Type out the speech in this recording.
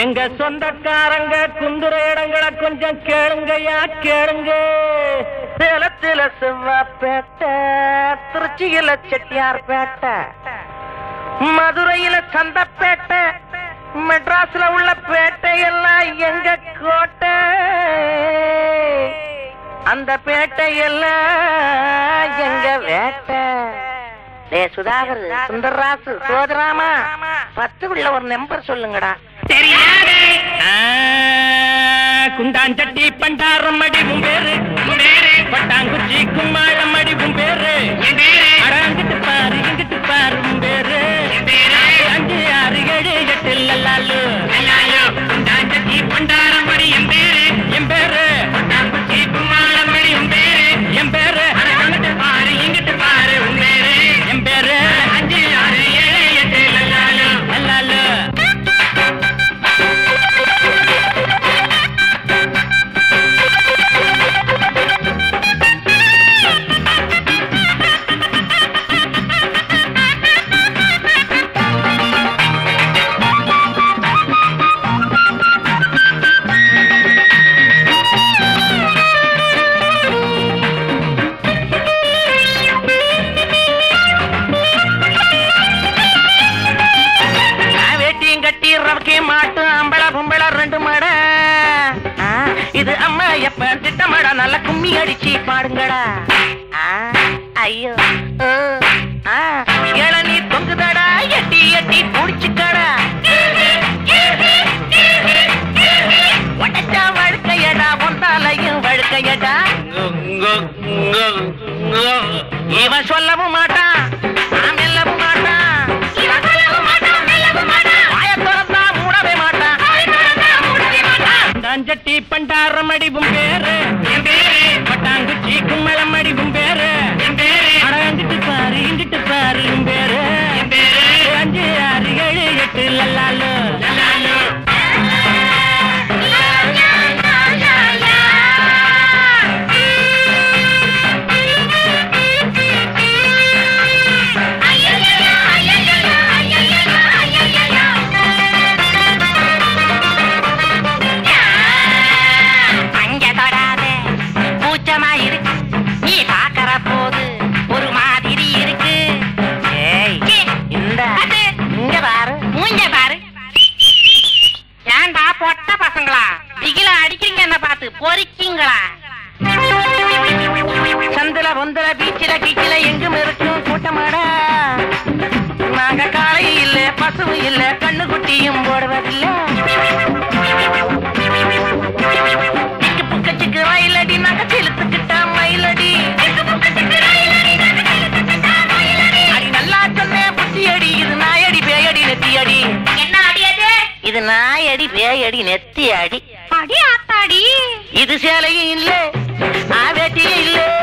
எங்க சொந்தக்காரங்க குந்துற இடங்களை கொஞ்சம் கேளுங்கய்யா கேளுங்க சேலத்துல செவ்வாப்பேட்டை திருச்சியில செட்டியார்பேட்டை மதுரையில சந்தப்பேட்டை மெட்ராஸ்ல உள்ள பேட்டையெல்லாம் எங்க கோட்டை அந்த பேட்டையெல்லாம் எங்க வேட்டை டே சுதாகர் சுந்தர்ராசு சோதராமா பத்துக்குள்ள ஒரு நம்பர் சொல்லுங்கடா தெரியாதே குண்டாஞ்சட்டி பண்டாரம் அடிவும் பேரு உன் பேரு பட்டாங்குச்சி கும்மாளம் அடிவும் பேரு என் பேரு அடங்கிட்டு பாரு இங்கிட்டு பாரு உன் பேரு என் பேரு அஞ்சு ஆறு ஏழு எட்டு லல்லாலு எல்லாயோ குண்டாஞ்சட்டி பண்டாரம்படி என் பேரு என் பேரு பட்டாம்பூச்சி கும்மாளம்படி உன் பேரு என் பேரு அட அங்கிட்டு பாரு இங்கிட்டு பாரு உன் பேரு என் பேரு அஞ்சு ஆறு ஏழு எட்டு லல்லாலோ லல்லாலு நான் வேட்டியும் கட்டி ரவக்கி மாட்டு அம்பள பொம்பள ரெண்டு மட ஆ, இது அம்மா எப்ப திட்டமடா நல்ல கும்மி அடிச்சு பாடுங்கடா ஆ, ஐயோ ஓ, ஆ, இளநீ தொங்குதடா எட்டி எட்டி புடிச்சுக்கடா உடச்சா வழுக்கையடா ஒன்றாலையும் வழுக்கையடா இவன் சொல்லவும் மாட்டான் நான் மெல்லவும் மாட்டான் வாயை திறந்தா மூடவே மாட்டான் தஞ்சட்டி பண்டாரம் அடிவும் பேரு என் பேரு பட்டாங்குச்சி கும்மளம் அடிவும் பேரு என் பேரு அடங்கிட்டு பாரு இங்கிட்டு பாரு உன் பேரு என் பேரு அஞ்சு ஆறு ஏழு எட்டு லல்லாலு லல்லாலோ அங்க தொடாத கூச்சமா இருக்கு நீ பாக்கற போது ஒரு மாதிரி இருக்கு ஏய் சீ, இந்த அது. இங்க பாரு மூஞ்ச பாரு ஏன்டா பொட்ட பசங்களா திகில அடிக்கிறீங்க என்ன பார்த்து பொறிக்கீங்களா சந்தில பொந்தில பீச்சில கீச்சில எங்கும் இருக்கும் கூட்டமாடா நாங்க காளை இல்ல பசுவு இல்ல கண்ணு குட்டியும் போடுவதில்ல சிக்கு புக்க சிக்கு மயிலடி நாங்க செலுத்துக்கிட்டா மயிலடி அடி நல்லா சொன்னேன் புத்தி அடி இது நாயடி பேயடி நெத்தி அடி என்ன அடியது இது நாயடி பேயடி நெத்தி அடி அடி ஆத்தாடி இது சேலையும் இல்ல ஆ வேட்டியும் இல்ல